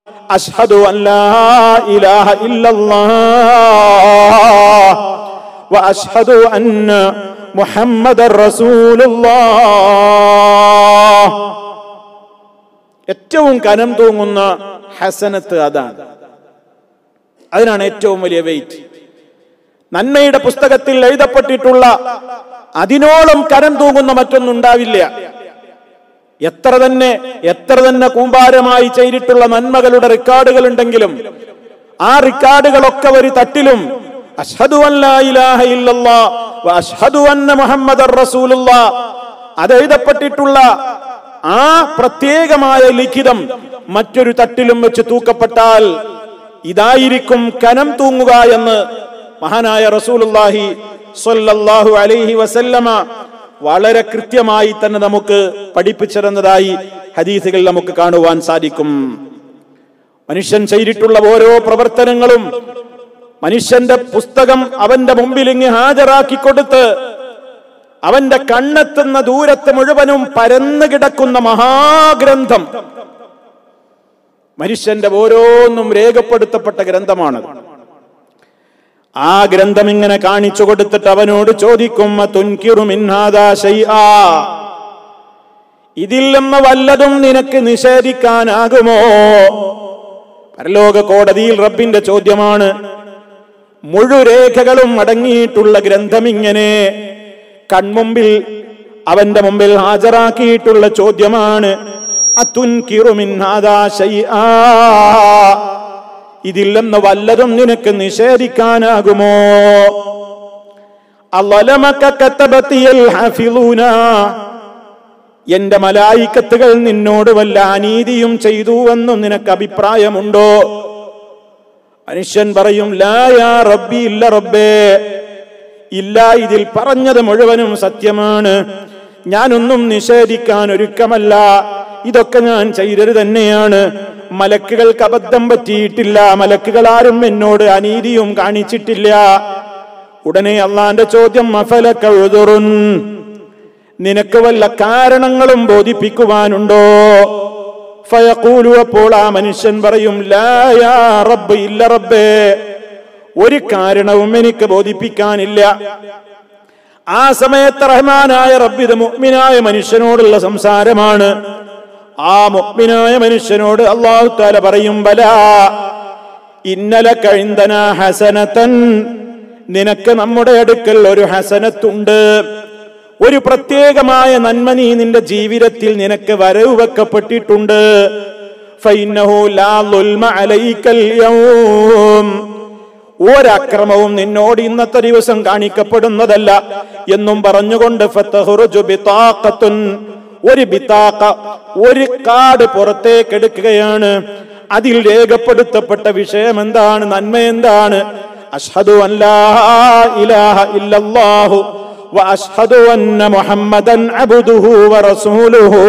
അഷ്ഹദു അൻ ലാ ഇലാഹ ഇല്ലല്ലാഹ് واشهد ان محمد رسول الله ഏറ്റവും കനം തൂങ്ങുന്ന ഹസനത്ത് അതാണ് അതിനാണ് ഏറ്റവും വലിയ വെയിറ്റ് നന്മയുടെ പുസ്തകത്തിൽ എഴുതപ്പെട്ടിട്ടുള്ള അതിനോളം കനം തൂങ്ങുന്ന മറ്റൊന്നുണ്ടാവില്ല എത്ര തന്നെ എത്ര തന്നെ കൂമ്പാരമായി ചെയ്തിട്ടുള്ള നന്മകളുടെ റെക്കോർഡുകൾ ഉണ്ടെങ്കിലും ആ റെക്കോർഡുകളൊക്കെ ഒരു തട്ടിലും അഷ്ഹദു അൻ ലാ ഇലാഹ ഇല്ലല്ലാ വ അഷ്ഹദു അന്ന മുഹമ്മദർ റസൂലുള്ളാ അത് എഴുതപ്പെട്ടിട്ടുള്ള ആ പ്രത്യേകമായ ലിഖിതം മറ്റൊരു തട്ടിലും വെച്ച് തൂക്കപ്പെട്ടാൽ ഇതായിരിക്കും കനം തൂങ്ങുക എന്ന് മഹാനായ റസൂലുള്ളാഹി സ്വല്ലല്ലാഹു അലൈഹി വസല്ലമ വളരെ കൃത്യമായി തന്നെ നമുക്ക് പഠിപ്പിച്ചിരുന്നതായി ഹദീസുകൾ നമുക്ക് കാണുവാൻ സാധിക്കും മനുഷ്യൻ ചെയ്തിട്ടുള്ള ഓരോ പ്രവർത്തനങ്ങളും മനുഷ്യന്റെ പുസ്തകം അവന്റെ മുമ്പിൽ ഇങ്ങ് ഹാജരാക്കി കൊടുത്ത് അവന്റെ കണ്ണെത്തുന്ന ദൂരത്ത് മുഴുവനും പരന്നു കിടക്കുന്ന മഹാഗ്രന്ഥം മനുഷ്യന്റെ ഓരോന്നും രേഖപ്പെടുത്തപ്പെട്ട ഗ്രന്ഥമാണ് ആ ഗ്രന്ഥം ഇങ്ങനെ കാണിച്ചു കൊടുത്തിട്ട് അവനോട് ചോദിക്കും തുൻകിറു മിൻഹാദാ ശൈആ ഇതിൽ നിന്ന് വല്ലതും നിനക്ക് നിഷേധിക്കാനാകുമോ പരലോക കോടതിയിൽ റബ്ബിന്റെ ചോദ്യമാണ് മുഴുരേഖകളും അടങ്ങിയിട്ടുള്ള ഗ്രന്ഥം ഇങ്ങനെ കൺമുമ്പിൽ അവന്റെ മുമ്പിൽ ഹാജരാക്കിയിട്ടുള്ള ചോദ്യമാണ് അതുൻകിറു മിൻഹാദാ ശൈആ ഇതിൽ നിന്ന് വല്ലതും നിനക്ക് നിഷേധിക്കാനാകുമോ അല്ലമക കത്തബത്തിയൽ ഹഫിളൂന എന്റെ മലായിക്കത്തുകൾ നിന്നോട് വല്ല അനീതിയും ചെയ്തുവെന്നും നിനക്ക് അഭിപ്രായമുണ്ടോ മനുഷ്യൻ പറയും ലായാ റബ്ബി ഇല്ല റബ്ബേ ഇല്ല ഇതിൽ പറഞ്ഞത് മുഴുവനും സത്യമാണ് ഞാനൊന്നും നിഷേധിക്കാൻ ഒരുക്കമല്ല ഇതൊക്കെ ഞാൻ ചെയ്തത് തന്നെയാണ് മലക്കുകൾക്ക് അബദ്ധം പറ്റിയിട്ടില്ല മലക്കുകൾ ആരും എന്നോട് അനീതിയും കാണിച്ചിട്ടില്ല ഉടനെ അള്ളാന്റെ ചോദ്യം മഫലക്കഴുതുറുൻ നിനക്ക് വല്ല കാരണങ്ങളും ബോധിപ്പിക്കുവാനുണ്ടോ ഫയഖൂലു അപ്പോൾ ആ മനുഷ്യൻ പറയും ലാ യാ റബ്ബ് ഇല്ല റബ്ബേ ഒരു കാരണവും എനിക്ക് ബോധിപ്പിക്കാനില്ല ആ സമയത്ത് റഹ്മാനായ റബ്ബിത് മുഅ്മിനായ മനുഷ്യനോടുള്ള സംസാരമാണ് ആ മുഅ്മിനായ മനുഷ്യനോട് അള്ളാഹു താല പറയും ബലാ ഇന്നലെ കഴിന്തന ഹസനത്തൻ നിനക്ക് നമ്മുടെ അടുക്കൽ ഒരു ഹസനത്തുണ്ട് ഒരു പ്രത്യേകമായ നന്മ നീ നിന്റെ ജീവിതത്തിൽ നിനക്ക് വരവ് വെക്കപ്പെട്ടിട്ടുണ്ട് ഫൈന്നഹു ലാ ളുൽമ അലൈക്കൽ യൗം ഒരക്രമവും നിന്നോട് ഇന്നത്തെ ദിവസം കാണിക്കപ്പെടുന്നതല്ല എന്നും പറഞ്ഞുകൊണ്ട് ഫത്തഹുറുജു ബിതാഖത്തുൻ ഒരു ബിതാഖ ഒരു കാർഡ് പുറത്തേക്ക് എടുക്കുകയാണ് അതിൽ രേഖപ്പെടുത്തപ്പെട്ട വിഷയം എന്താണ് നന്മ എന്താണ് അഷ്ഹദു അല്ലാ ഇലാഹ ഇല്ലല്ലാഹു വഅഷ്ഹദു അന്ന മുഹമ്മദൻ അബ്ദുഹു വറസൂലുഹു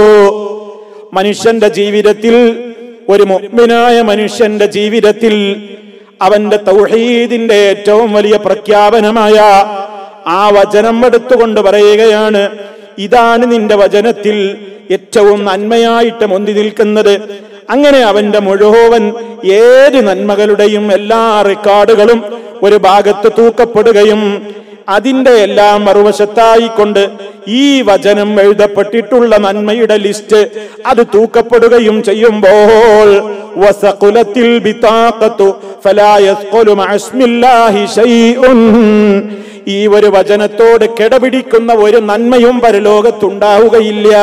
മനുഷ്യന്റെ ജീവിതത്തിൽ ഒരു മുഅ്മിനായ മനുഷ്യന്റെ ജീവിതത്തിൽ അവന്റെ തൗഹീദിന്റെ ഏറ്റവും വലിയ പ്രഖ്യാപനമായ ആ വചനം എടുത്തുകൊണ്ട് പറയുകയാണ് ഇതാണ് നിന്റെ വചനത്തിൽ ഏറ്റവും നന്മയായിട്ട് മുന്തി നിൽക്കുന്നത് അങ്ങനെ അവന്റെ മുഴുവൻ ഏത് നന്മകളുടെയും എല്ലാ റെക്കോർഡുകളും ഒരു ഭാഗത്ത് തൂക്കപ്പെടുകയും അതിന്റെ എല്ലാം മറുവശത്തായിക്കൊണ്ട് ഈ വചനം എഴുതപ്പെട്ടിട്ടുള്ള നന്മയുടെ ലിസ്റ്റ് അത് തൂക്കപ്പെടുകയും ചെയ്യുമ്പോൾ വസഖുലത്തിൽ ബിതാഖത്തു ഫലാ യസ്ഖുലു മഅസ്മില്ലാഹി ശൈഉൻ ഈ ഒരു വചനത്തോട് കിടപിടിക്കുന്ന ഒരു നന്മയും പരലോകത്തുണ്ടാവുകയില്ല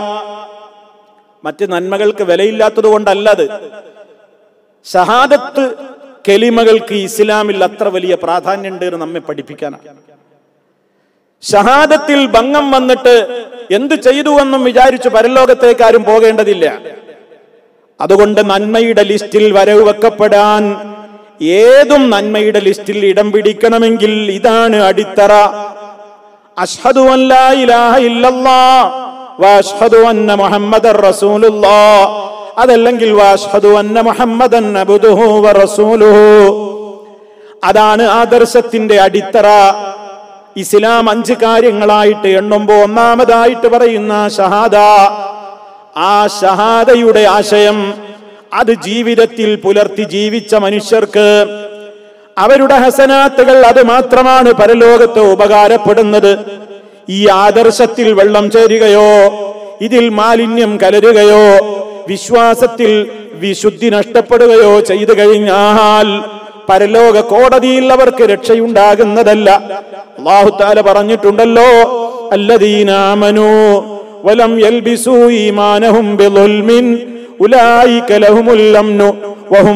മറ്റ് നന്മകൾക്ക് വിലയില്ലാത്തത് കൊണ്ടല്ലത് ഷഹാദത്ത് കെലിമകൾക്ക് ഇസ്ലാമിൽ അത്ര വലിയ പ്രാധാന്യമുണ്ട് എന്ന് നമ്മെ പഠിപ്പിക്കാനാണ് ഷഹാദത്തിൽ ഭംഗം വന്നിട്ട് എന്ത് ചെയ്തുവെന്നും വിചാരിച്ചു പരലോകത്തേക്കാരും പോകേണ്ടതില്ല അതുകൊണ്ട് നന്മയുടെ ലിസ്റ്റിൽ വരവ് വെക്കപ്പെടാൻ ഏതും നന്മയുടെ ലിസ്റ്റിൽ ഇടം പിടിക്കണമെങ്കിൽ ഇതാണ് അടിത്തറ അഷ്ഹദു അൻ ലാ ഇലാഹ ഇല്ലല്ലാ വഅഷ്ഹദു അന്ന മുഹമ്മദർ റസൂലുള്ളാ അതല്ലെങ്കിൽ വഅഷ്ഹദു അന്ന മുഹമ്മദൻ അബ്ദുഹു വറസൂലുഹു അതാണ് ആദർശത്തിന്റെ അടിത്തറ ഇസ്ലാം അഞ്ച് കാര്യങ്ങളായിട്ട് എണ്ണുമ്പോ ഒന്നാമതായിട്ട് പറയുന്ന ഷഹാദ ആ ഷഹാദയുടെ ആശയം അത് ജീവിതത്തിൽ പുലർത്തി ജീവിച്ച മനുഷ്യർക്ക് അവരുടെ ഹസനാത്തുകൾ അത് മാത്രമാണ് പരലോകത്ത് ഉപകാരപ്പെടുന്നത് ഈ ആദർശത്തിൽ വെള്ളം ചേരുകയോ ഇതിൽ മാലിന്യം കലരുകയോ വിശ്വാസത്തിൽ വിശുദ്ധി നഷ്ടപ്പെടുകയോ ചെയ്തു കഴിഞ്ഞാൽ പരലോക കോടതിയിൽ അവർക്ക് രക്ഷയുണ്ടാകുന്നതല്ല അള്ളാഹുത്താല പറഞ്ഞിട്ടുണ്ടല്ലോ അല്ലദീനാമനു വലം യൽബിസു ഈമാനഹും ബിളുൽമിൻ ഉലായിക ലഹുമുൽ അംനു വഹും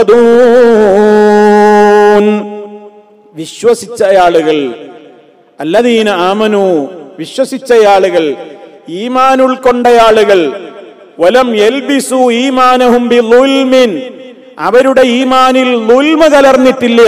മുഹ്തദൂൻ വിശ്വസിച്ച ആളുകൾ അല്ലദീന ആമനു വിശ്വസിച്ച ആളുകൾ ഈമാൻ ഉൾക്കൊണ്ട ആളുകൾ വലം എൽബിസു ഈമാനഹും ബിളുൽമിൻ അവരുടെ ഈമാനിൽ ലുൽമ കലർന്നിട്ടില്ല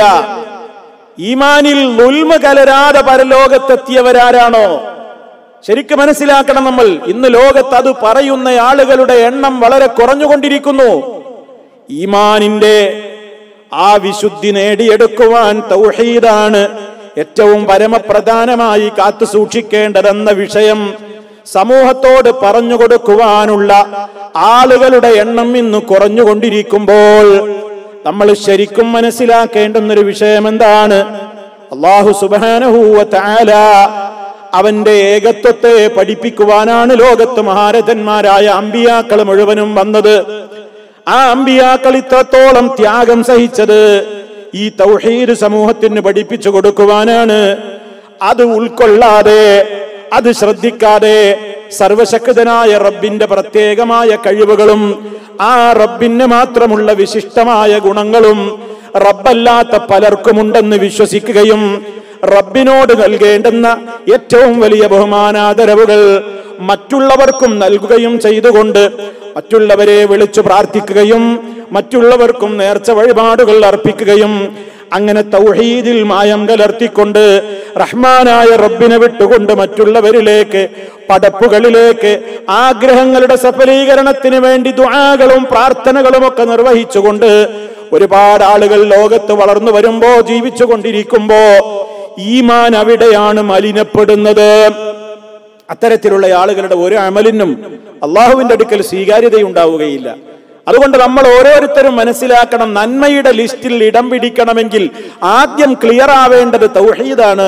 ഈമാനിൽ ലുൽമ കലരാതെ പരലോകത്തെത്തിയവരാരാണോ ശരിക്കും മനസ്സിലാക്കണം നമ്മൾ ഇന്ന് ലോകത്ത് അത് പറയുന്ന ആളുകളുടെ എണ്ണം വളരെ കുറഞ്ഞുകൊണ്ടിരിക്കുന്നു ഈമാനിന്റെ ആ വിശുദ്ധി നേടിയെടുക്കുവാൻ തൗഹീദാണ് ഏറ്റവും പരമപ്രധാനമായി കാത്തു സൂക്ഷിക്കേണ്ടതെന്ന വിഷയം സമൂഹത്തോട് പറഞ്ഞു കൊടുക്കുവാനുള്ള ആളുകളുടെ എണ്ണം ഇന്ന് കുറഞ്ഞുകൊണ്ടിരിക്കുമ്പോൾ നമ്മൾ ശരിക്കും മനസ്സിലാക്കേണ്ടുന്നൊരു വിഷയം എന്താണ് അള്ളാഹു സുബാനഹൂവ താല അവന്റെ ഏകത്വത്തെ പഠിപ്പിക്കുവാനാണ് ലോകത്ത് മഹാരഥന്മാരായ അമ്പിയാക്കൾ മുഴുവനും വന്നത് ആ അമ്പിയാക്കൾ ഇത്രത്തോളം ത്യാഗം സഹിച്ചത് ഈ തൗഹീദ് സമൂഹത്തിന് പഠിപ്പിച്ചു കൊടുക്കുവാനാണ് അത് ഉൾക്കൊള്ളാതെ അത് ശ്രദ്ധിക്കാതെ സർവശക്തനായ റബ്ബിന്റെ പ്രത്യേകമായ കഴിവുകളും ആ റബ്ബിന് മാത്രമുള്ള വിശിഷ്ടമായ ഗുണങ്ങളും റബ്ബല്ലാത്ത പലർക്കുമുണ്ടെന്ന് വിശ്വസിക്കുകയും റബ്ബിനോട് നൽകേണ്ടുന്ന ഏറ്റവും വലിയ ബഹുമാനാദരവുകൾ മറ്റുള്ളവർക്കും നൽകുകയും ചെയ്തുകൊണ്ട് മറ്റുള്ളവരെ വിളിച്ചു പ്രാർത്ഥിക്കുകയും മറ്റുള്ളവർക്കും നേർച്ച വഴിപാടുകൾ അർപ്പിക്കുകയും അങ്ങനെ തൗഹീദിൽ മായം കലർത്തിക്കൊണ്ട് റഹ്മാനായ റബ്ബിനെ വിട്ടുകൊണ്ട് മറ്റുള്ളവരിലേക്ക് പടപ്പുകളിലേക്ക് ആഗ്രഹങ്ങളുടെ സഫലീകരണത്തിന് വേണ്ടി ദുആകളും പ്രാർത്ഥനകളും ഒക്കെ നിർവഹിച്ചുകൊണ്ട് ഒരുപാട് ആളുകൾ ലോകത്ത് വളർന്നു വരുമ്പോ ജീവിച്ചു കൊണ്ടിരിക്കുമ്പോ ഈമാൻ അവിടെയാണ് മലിനപ്പെടുന്നത് അത്തരത്തിലുള്ള ആളുകളുടെ ഒരു അമലിനും അള്ളാഹുവിന്റെ അടുക്കൽ സ്വീകാര്യതയുണ്ടാവുകയില്ല അതുകൊണ്ട് നമ്മൾ ഓരോരുത്തരും മനസ്സിലാക്കണം നന്മയുടെ ലിസ്റ്റിൽ ഇടം പിടിക്കണമെങ്കിൽ ആദ്യം ക്ലിയർ ആവേണ്ടത് തൗഹീദാണ്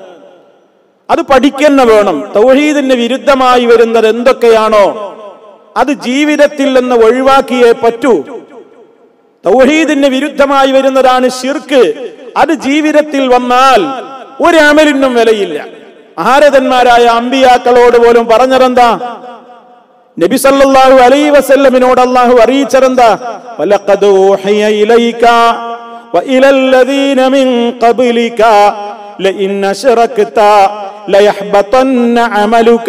അത് പഠിക്കുന്ന വേണം തൗഹീദിന് വിരുദ്ധമായി വരുന്നത് എന്തൊക്കെയാണോ അത് ജീവിതത്തിൽ നിന്ന് ഒഴിവാക്കിയേ പറ്റൂ തൗഹീദിന് വിരുദ്ധമായി വരുന്നതാണ് ഷിർക്ക് അത് ജീവിതത്തിൽ വന്നാൽ ഒരു അമലിനും വിലയില്ല ഭാരതന്മാരായ അമ്പിയാക്കളോട് പോലും പറഞ്ഞതെന്താ നബി സല്ലല്ലാഹു അലൈഹി വസല്ലമിനോട് അല്ലാഹു അറിയിച്ചതെന്താ വലഖദ് ഊഹിയ ഇലൈക വഇലല്ലദീന മിൻ ഖബ്ലിക ലഇൻ അശ്റക്ത ലയഹ്ബതന്ന അമലുക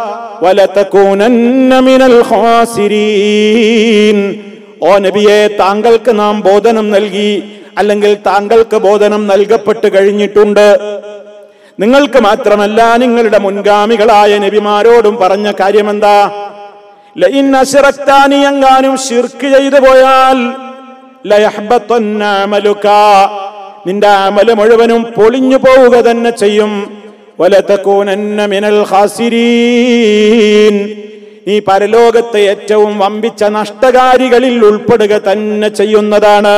വലതകൂനന്ന മിനൽ ഖാസിരീൻ ഓ നബിയെ താങ്കൾക്ക് നാം ബോധനം നൽകി അല്ലെങ്കിൽ താങ്കൾക്ക് ബോധനം നൽകപ്പെട്ട് കഴിഞ്ഞിട്ടുണ്ട് നിങ്ങൾക്ക് മാത്രമല്ല നിങ്ങളുടെ മുൻഗാമികളായ നബിമാരോടും പറഞ്ഞ കാര്യമെന്താ ലഇൻ അശ്റക്താനി എങ്ങാനും ഷിർക്ക് ചെയ്തു പോയാൽ ലയഹ്ബത്തന്ന അമലുക നിന്റെ അമല് മുഴുവനും പൊളിഞ്ഞു പോവുക തന്നെ ചെയ്യും വലതകൂനന്ന മിനൽ ഖാസിരീൻ നീ പരലോകത്തെ ഏറ്റവും വമ്പിച്ച നഷ്ടകാരികളിൽ ഉൾപ്പെടുക തന്നെ ചെയ്യുന്നതാണ്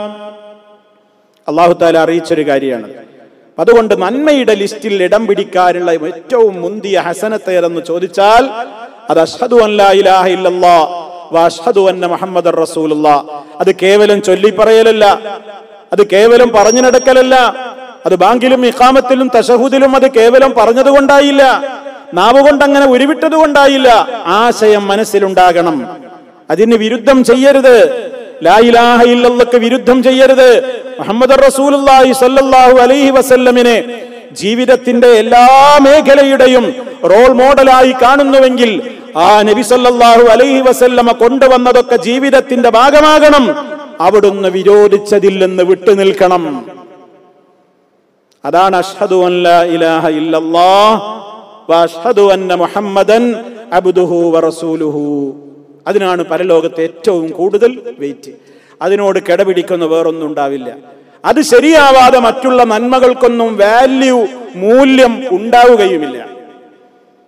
അള്ളാഹു താല അറിയിച്ചൊരു കാര്യമാണ് അതുകൊണ്ട് നന്മയുടെ ലിസ്റ്റിൽ ഇടം പിടിക്കാനുള്ള ഏറ്റവും മുന്തിയ ഹസനത്ത് ഏതെന്ന് ചോദിച്ചാൽ അത് അഷ്ഹദു അല്ലാ ഇലാഹ ഇല്ലല്ലാ വഅഷ്ഹദു അന്ന മുഹമ്മദർ റസൂലുള്ളാ അത് കേവലം ചൊല്ലി പറയലല്ല അത് കേവലം പറഞ്ഞു നടക്കലല്ല അത് ബാങ്കിലും ഇഖാമത്തിലും തശഹുദിലും അത് കേവലം പറഞ്ഞതുകൊണ്ടായില്ല നാവ് കൊണ്ട് അങ്ങനെ ഉരുവിട്ടത് കൊണ്ടായില്ല ആശയം മനസ്സിലുണ്ടാകണം അതിന് വിരുദ്ധം ചെയ്യരുത് ലായിലാഹ ഇല്ലല്ലക്ക് വിരുദ്ധം ചെയ്യരുത് മുഹമ്മദ് റസൂലുള്ളാഹി സ്വല്ലല്ലാഹു അലൈഹി വസല്ലമിനെ ജീവിതത്തിന്റെ എല്ലാ മേഖലയുടെയും റോൾ മോഡലായി കാണുന്നുവെങ്കിൽ ആ നബി സല്ലല്ലാഹു അലൈഹി വസല്ലമ കൊണ്ടുവന്നതൊക്കെ ജീവിതത്തിന്റെ ഭാഗമാകണം അവിടുന്ന് വിരോധിച്ചതിൽ നിന്ന് വിട്ടുനിൽക്കണം അതാണ് അഷ്ഹദു അൻ ലാ ഇലാഹ ഇല്ലല്ലാഹ് വഅഷ്ഹദു അന്ന മുഹമ്മദൻ അബ്ദുഹു വറസൂലുഹു അതിനാണ് പരലോകത്തെ ഏറ്റവും കൂടുതൽ വെയിറ്റ് അതിനോട് കിടപിടിക്കുന്ന വേറൊന്നും ഉണ്ടാവില്ല അത് ശരിയാവാതെ മറ്റുള്ള നന്മകൾക്കൊന്നും വാല്യൂ മൂല്യം ഉണ്ടാവുകയുമില്ല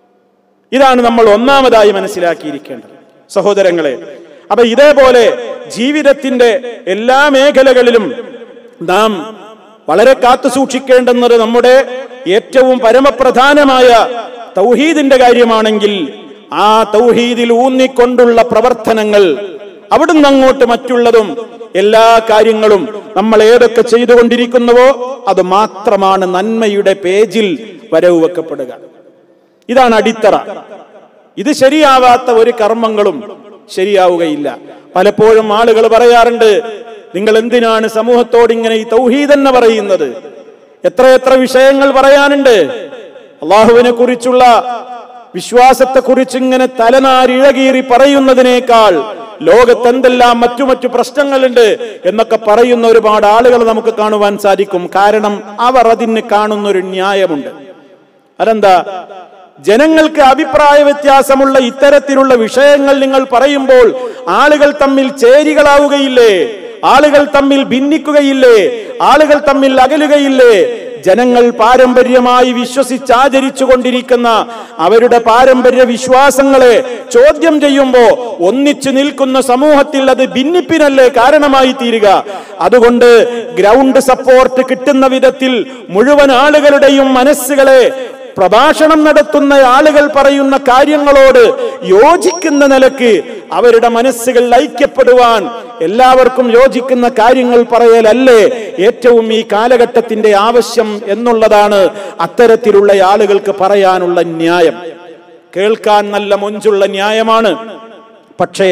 ഇതാണ് നമ്മൾ ഒന്നാമതായി മനസ്സിലാക്കിയിരിക്കേണ്ടത് സഹോദരങ്ങളെ അപ്പൊ ഇതേപോലെ ജീവിതത്തിന്റെ എല്ലാ മേഖലകളിലും നാം വളരെ കാത്തു സൂക്ഷിക്കേണ്ടുന്നത് നമ്മുടെ ഏറ്റവും പരമപ്രധാനമായ തൗഹീദിന്റെ കാര്യമാണെങ്കിൽ ആ തൗഹീദിൽ ഊന്നിക്കൊണ്ടുള്ള പ്രവർത്തനങ്ങൾ അവിടുന്ന് അങ്ങോട്ട് മറ്റുള്ളതും എല്ലാ കാര്യങ്ങളും നമ്മൾ ഏതൊക്കെ ചെയ്തുകൊണ്ടിരിക്കുന്നുവോ അത് മാത്രമാണ് നന്മയുടെ പേജിൽ വരവ് വെക്കപ്പെടുക ഇതാണ് അടിത്തറ ഇത് ശരിയാവാത്ത ഒരു കർമ്മങ്ങളും ശരിയാവുകയില്ല പലപ്പോഴും ആളുകൾ പറയാറുണ്ട് നിങ്ങൾ എന്തിനാണ് സമൂഹത്തോട് ഇങ്ങനെ ഈ തൗഹീദ് എന്ന് പറയുന്നത് എത്രയെത്ര വിഷയങ്ങൾ പറയാനുണ്ട് അള്ളാഹുവിനെ കുറിച്ചുള്ള വിശ്വാസത്തെ കുറിച്ച് ഇങ്ങനെ തലനാരിഴകീറി പറയുന്നതിനേക്കാൾ ലോകത്ത് എന്തെല്ലാം മറ്റു മറ്റു പ്രശ്നങ്ങളുണ്ട് എന്നൊക്കെ പറയുന്ന ഒരുപാട് ആളുകൾ നമുക്ക് കാണുവാൻ സാധിക്കും കാരണം അവർ അതിന് കാണുന്ന ഒരു ന്യായമുണ്ട് അതെന്താ ജനങ്ങൾക്ക് അഭിപ്രായ വ്യത്യാസമുള്ള ഇത്തരത്തിലുള്ള വിഷയങ്ങൾ നിങ്ങൾ പറയുമ്പോൾ ആളുകൾ തമ്മിൽ ചേരികളാവുകയില്ലേ ആളുകൾ തമ്മിൽ ഭിന്നിക്കുകയില്ലേ ആളുകൾ തമ്മിൽ അകലുകയില്ലേ ജനങ്ങൾ പാരമ്പര്യമായി വിശ്വസിച്ചാചരിച്ചു കൊണ്ടിരിക്കുന്ന അവരുടെ പാരമ്പര്യ വിശ്വാസങ്ങളെ ചോദ്യം ചെയ്യുമ്പോ ഒന്നിച്ചു നിൽക്കുന്ന സമൂഹത്തിൽ അത് ഭിന്നിപ്പിനല്ലേ കാരണമായി തീരുക അതുകൊണ്ട് ഗ്രൗണ്ട് സപ്പോർട്ട് കിട്ടുന്ന വിധത്തിൽ മുഴുവൻ ആളുകളുടെയും മനസ്സുകളെ പ്രഭാഷണം നടത്തുന്ന ആളുകൾ പറയുന്ന കാര്യങ്ങളോട് യോജിക്കുന്ന നിലക്ക് അവരുടെ മനസ്സുകൾ ഐക്യപ്പെടുവാൻ എല്ലാവർക്കും യോജിക്കുന്ന കാര്യങ്ങൾ പറയലല്ലേ ഏറ്റവും ഈ കാലഘട്ടത്തിന്റെ ആവശ്യം എന്നുള്ളതാണ് അത്തരത്തിലുള്ള ആളുകൾക്ക് പറയാനുള്ള ന്യായം കേൾക്കാൻ നല്ല മൊഞ്ചുള്ള ന്യായമാണ് പക്ഷേ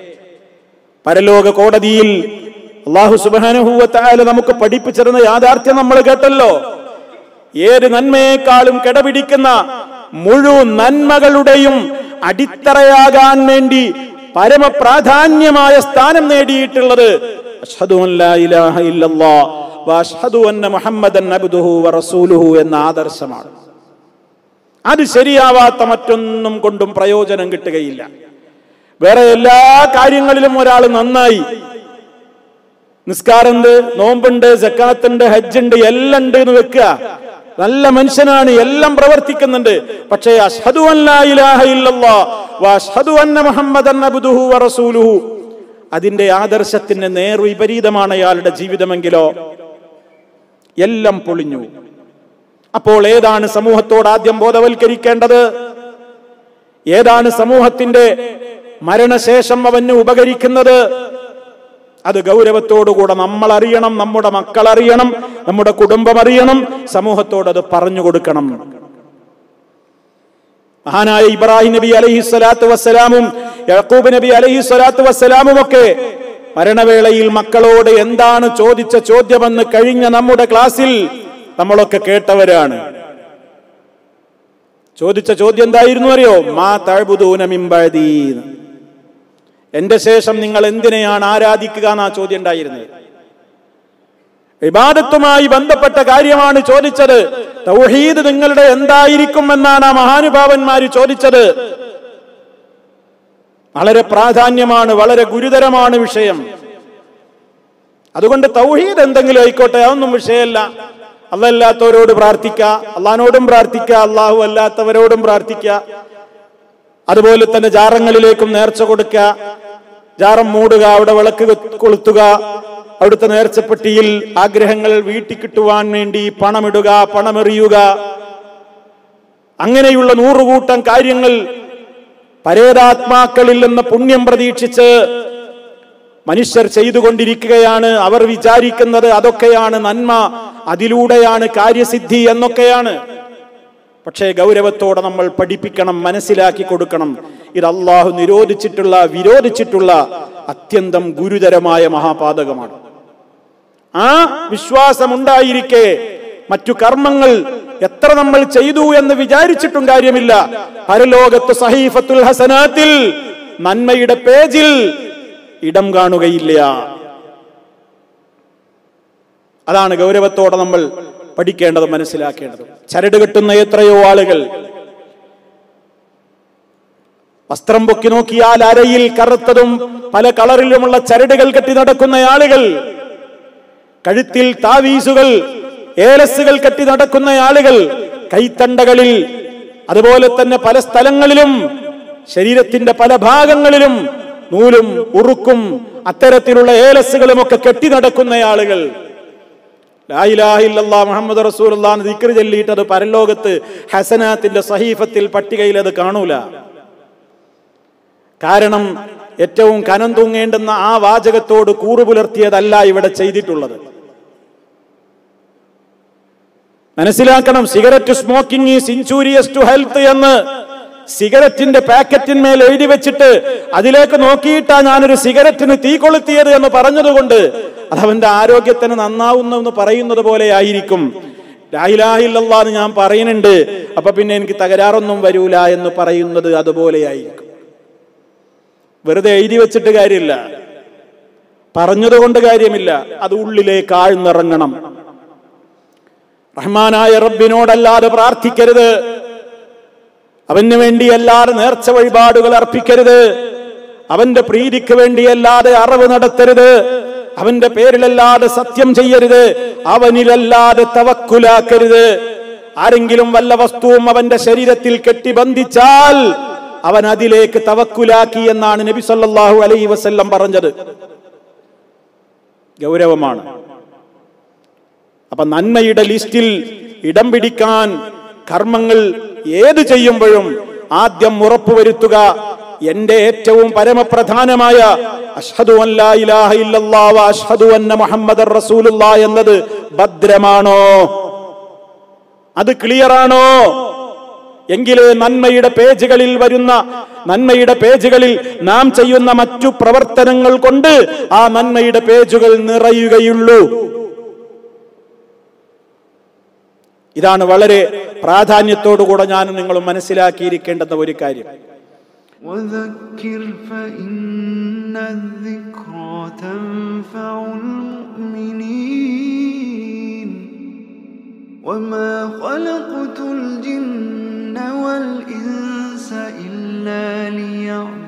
പരലോക കോടതിയിൽ അള്ളാഹു സുബാനുഭൂവത്തായാലും നമുക്ക് പഠിപ്പിച്ചിരുന്ന യാഥാർത്ഥ്യം നമ്മൾ കേട്ടല്ലോ ഏത് നന്മയെക്കാളും കിടപിടിക്കുന്ന മുഴുവൻ നന്മകളുടെയും അടിത്തറയാകാൻ വേണ്ടി പരമപ്രാധാന്യമായ സ്ഥാനം നേടിയിട്ടുള്ളത് അഷ്ഹദു അൻ ലാ ഇലാഹ ഇല്ലല്ലാഹ് വ അഷ്ഹദു അന്ന മുഹമ്മദൻ അബ്ദുഹു വ റസൂലുഹു എന്ന ആദർശമാണ് അത് ശരിയാവാത്ത മറ്റൊന്നും കൊണ്ടും പ്രയോജനം കിട്ടുകയില്ല വേറെ എല്ലാ കാര്യങ്ങളിലും ഒരാൾ നന്നായി നിസ്കാരമുണ്ട് നോമ്പുണ്ട് ജക്കാത്തുണ്ട് ഹജ്ജുണ്ട് എല്ലാം ഉണ്ട് എന്ന് വെക്കുക നല്ല മനുഷ്യനാണ് എല്ലാം പ്രവർത്തിക്കുന്നുണ്ട് പക്ഷേ അഷ്ഹദു അൻ ലാ ഇലാഹ ഇല്ലല്ലാഹ് വ അഷ്ഹദു അന്ന മുഹമ്മദൻ അബ്ദുഹു വ റസൂലുഹു അതിന്റെ ആദർശത്തിന് നേർ വിപരീതമാണ് അയാളുടെ ജീവിതമെങ്കിലോ എല്ലാം പൊളിഞ്ഞു അപ്പോൾ ഏതാണ് സമൂഹത്തോട് ആദ്യം ബോധവൽക്കരിക്കേണ്ടത് ഏതാണ് സമൂഹത്തിന്റെ മരണശേഷം അവന് ഉപകരിക്കുന്നത് അത് ഗൗരവത്തോടുകൂടെ നമ്മൾ അറിയണം നമ്മുടെ മക്കൾ അറിയണം നമ്മുടെ കുടുംബം അറിയണം സമൂഹത്തോട് അത് പറഞ്ഞു കൊടുക്കണം മഹാനായ ഇബ്രാഹിം നബി അലൈഹി സ്വലാത്തു വസ്സലാമും യഹൂബ് നബി അലൈഹി സ്വലാത്തു വസ്സലാമും ഒക്കെ മരണവേളയിൽ മക്കളോട് എന്താണ് ചോദിച്ച ചോദ്യമെന്ന് കഴിഞ്ഞ നമ്മുടെ ക്ലാസ്സിൽ നമ്മളൊക്കെ കേട്ടവരാണ് ചോദിച്ച ചോദ്യം എന്തായിരുന്നു അറിയോ മാ തഴുബുദൂന മിമ്പഴതീന്ന് എന്റെ ശേഷം നിങ്ങൾ എന്തിനെയാണ് ആരാധിക്കുക എന്നാ ചോദ്യം ഉണ്ടായിരുന്നത് വിവാദത്തുമായി ബന്ധപ്പെട്ട കാര്യമാണ് ചോദിച്ചത് തൗഹീദ് നിങ്ങളുടെ എന്തായിരിക്കും എന്നാണ് ആ മഹാനുഭാവന്മാര് ചോദിച്ചത് വളരെ പ്രാധാന്യമാണ് വളരെ ഗുരുതരമാണ് വിഷയം അതുകൊണ്ട് തൗഹീദ് എന്തെങ്കിലും ആയിക്കോട്ടെ അതൊന്നും വിഷയമല്ല അല്ലല്ലാത്തവരോട് പ്രാർത്ഥിക്കുക അള്ളഹാനോടും പ്രാർത്ഥിക്കുക അള്ളാഹു അല്ലാത്തവരോടും പ്രാർത്ഥിക്കുക അതുപോലെ തന്നെ ജാറങ്ങളിലേക്കും നേർച്ച കൊടുക്കുക ജാറം മൂടുക അവിടെ വിളക്ക് കൊളുത്തുക അവിടുത്തെ നേർച്ചപ്പെട്ടിയിൽ ആഗ്രഹങ്ങൾ വീട്ടി കിട്ടുവാൻ വേണ്ടി പണമിടുക പണമെറിയുക അങ്ങനെയുള്ള നൂറുകൂട്ടം കാര്യങ്ങൾ പരേതാത്മാക്കളിൽ നിന്ന് പുണ്യം പ്രതീക്ഷിച്ച് മനുഷ്യർ ചെയ്തുകൊണ്ടിരിക്കുകയാണ് അവർ വിചാരിക്കുന്നത് അതൊക്കെയാണ് നന്മ അതിലൂടെയാണ് കാര്യസിദ്ധി എന്നൊക്കെയാണ് പക്ഷേ ഗൗരവത്തോടെ നമ്മൾ പഠിപ്പിക്കണം മനസ്സിലാക്കി കൊടുക്കണം ഇത് അള്ളാഹു നിരോധിച്ചിട്ടുള്ള വിരോധിച്ചിട്ടുള്ള അത്യന്തം ഗുരുതരമായ മഹാപാതകമാണ് ആ വിശ്വാസമുണ്ടായിരിക്കെ മറ്റു കർമ്മങ്ങൾ എത്ര നമ്മൾ ചെയ്തു എന്ന് വിചാരിച്ചിട്ടും കാര്യമില്ല പരലോകത്ത് സഹീഫത്തുൽ ഹസനാത്തിൽ നന്മയുടെ പേജിൽ ഇടം കാണുകയില്ല അതാണ് ഗൗരവത്തോടെ നമ്മൾ പഠിക്കേണ്ടത് മനസ്സിലാക്കേണ്ടത് ചരട് കെട്ടുന്ന എത്രയോ ആളുകൾ വസ്ത്രം പൊക്കി നോക്കിയാൽ അരയിൽ കറുത്തതും പല കളറിലുമുള്ള ചരടുകൾ കെട്ടി നടക്കുന്ന ആളുകൾ കഴുത്തിൽ താവീസുകൾ ഏലസുകൾ കെട്ടി നടക്കുന്ന ആളുകൾ കൈത്തണ്ടകളിൽ അതുപോലെ തന്നെ പല സ്ഥലങ്ങളിലും ശരീരത്തിന്റെ പല ഭാഗങ്ങളിലും നൂലും ഉറുക്കും അത്തരത്തിലുള്ള ഏലസുകളും ഒക്കെ കെട്ടി നടക്കുന്ന ആളുകൾ ലായിലാഹില്ലാ മുഹമ്മദ് റസൂലുള്ളാന്ന് ദിക്ർ ചൊല്ലിയിട്ട് അത് പരലോകത്ത് ഹസനാത്തിന്റെ സഹീഫത്തിൽ പട്ടികയിൽ അത് കാണൂല കാരണം ഏറ്റവും കനം തൂങ്ങേണ്ടുന്ന ആ വാചകത്തോട് കൂറു പുലർത്തിയതല്ല ഇവിടെ ചെയ്തിട്ടുള്ളത് മനസ്സിലാക്കണം cigarette smoking is injurious to health എന്ന് സിഗരറ്റിന്റെ പാക്കറ്റിന്മേൽ എഴുതി വെച്ചിട്ട് അതിലേക്ക് നോക്കിയിട്ടാ ഞാനൊരു സിഗരറ്റിന് തീ കൊളുത്തിയത് എന്ന് പറഞ്ഞതുകൊണ്ട് അത് അവന്റെ ആരോഗ്യത്തിന് നന്നാവുന്നു എന്ന് പറയുന്നത് പോലെ ആയിരിക്കും ലായിലാഹില്ലെന്ന് ഞാൻ പറയുന്നുണ്ട് അപ്പൊ പിന്നെ എനിക്ക് തകരാറൊന്നും വരൂല എന്ന് പറയുന്നത് അതുപോലെയായിരിക്കും വെറുതെ എഴുതി വെച്ചിട്ട് കാര്യമില്ല പറഞ്ഞതുകൊണ്ട് കാര്യമില്ല അത് ഉള്ളിലേക്ക് ആഴ്ന്നിറങ്ങണം റഹ്മാനായ റബ്ബിനോടല്ലാതെ പ്രാർത്ഥിക്കരുത് അവന് വേണ്ടിയല്ലാതെ നേർച്ച വഴിപാടുകൾ അർപ്പിക്കരുത് അവന്റെ പ്രീതിക്ക് വേണ്ടിയല്ലാതെ അറിവ് നടത്തരുത് അവന്റെ പേരിലല്ലാതെ സത്യം ചെയ്യരുത് അവനിലല്ലാതെ തവക്കുലാക്കരുത് ആരെങ്കിലും വല്ല വസ്തുവും അവന്റെ ശരീരത്തിൽ കെട്ടിബന്ധിച്ചാൽ അവൻ അതിലേക്ക് തവക്കുലാക്കി എന്നാണ് നബി സല്ലല്ലാഹു അലൈഹി വസല്ലം പറഞ്ഞത് ഗൗരവമാണ് അപ്പൊ നന്മയുടെ ലിസ്റ്റിൽ ഇടം പിടിക്കാൻ കർമ്മങ്ങൾ ഏത് ചെയ്യുമ്പോഴും ആദ്യം ഉറപ്പുവരുത്തുക എന്റെ ഏറ്റവും പരമപ്രധാനമായ അഷ്ഹദു അൻ ലാ ഇലാഹ ഇല്ലല്ലാഹ് വ അഷ്ഹദു അന്ന മുഹമ്മദർ റസൂലുള്ളാഹ് എന്നത് ഭദ്രമാണോ അത് ക്ലിയറാണോ എങ്കിലേ നന്മയുടെ പേജുകളിൽ വരുന്ന നന്മയുടെ പേജുകളിൽ നാം ചെയ്യുന്ന മറ്റു പ്രവർത്തനങ്ങൾ കൊണ്ട് ആ നന്മയുടെ പേജുകൾ നിറയുകയുള്ളൂ ഇതാണ് വളരെ പ്രാധാന്യത്തോടുകൂടെ ഞാനും നിങ്ങളും മനസ്സിലാക്കിയിരിക്കേണ്ടുന്ന ഒരു കാര്യം وذكر فإن الذكرى تنفع المؤمنين وما خلقت الجن والإنس إلا ليعبدون